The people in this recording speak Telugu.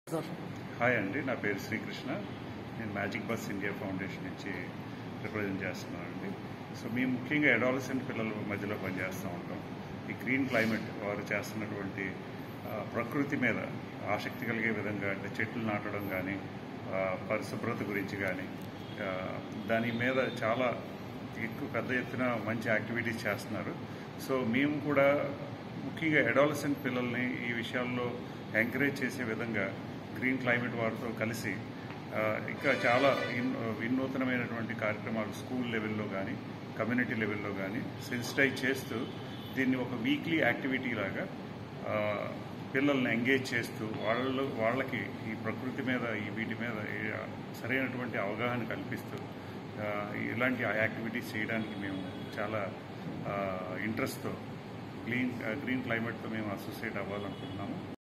సార్ హాయ్ అండి నా పేరు శ్రీకృష్ణ నేను మ్యాజిక్ బస్ ఇండియా ఫౌండేషన్ నుంచి రిప్రజెంట్ చేస్తున్నానండి సో మేము ముఖ్యంగా అడాలసెంట్ పిల్లల మధ్యలో పనిచేస్తూ ఉంటాం ఈ గ్రీన్ క్లైమేట్ వారు చేస్తున్నటువంటి ఆ, ప్రకృతి మీద ఆసక్తి కలిగే విధంగా అంటే చెట్లు నాటడం కానీ పరిశుభ్రత గురించి కానీ ఆ, దాని మీద చాలా ఎక్కువ పెద్ద ఎత్తున మంచి యాక్టివిటీస్ చేస్తున్నారు సో మేము కూడా ముఖ్యంగా అడాలసెంట్ పిల్లల్ని ఈ విషయాల్లో ఎంకరేజ్ చేసే విధంగా గ్రీన్ క్లైమేట్ వారితో కలిసి ఆ, ఇంకా చాలా ఇన్ వినూతనమైనటువంటి కార్యక్రమాలు స్కూల్ లెవెల్లో కానీ కమ్యూనిటీ లెవెల్లో కానీ సెన్సిటైజ్ చేస్తూ దీన్ని ఒక వీక్లీ యాక్టివిటీ లాగా ఆ, పిల్లల్ని ఎంగేజ్ చేస్తూ వాళ్ళు వాళ్ళకి ఈ ప్రకృతి మీద ఈ వీటి మీద ఈ సరైనటువంటి అవగాహన కల్పిస్తూ ఆ, ఇలాంటి యాక్టివిటీస్ చేయడానికి మేము చాలా ఇంట్రెస్ట్తో గ్రీన్ గ్రీన్ క్లైమేట్తో మేము అసోసియేట్ అవ్వాలనుకుంటున్నాము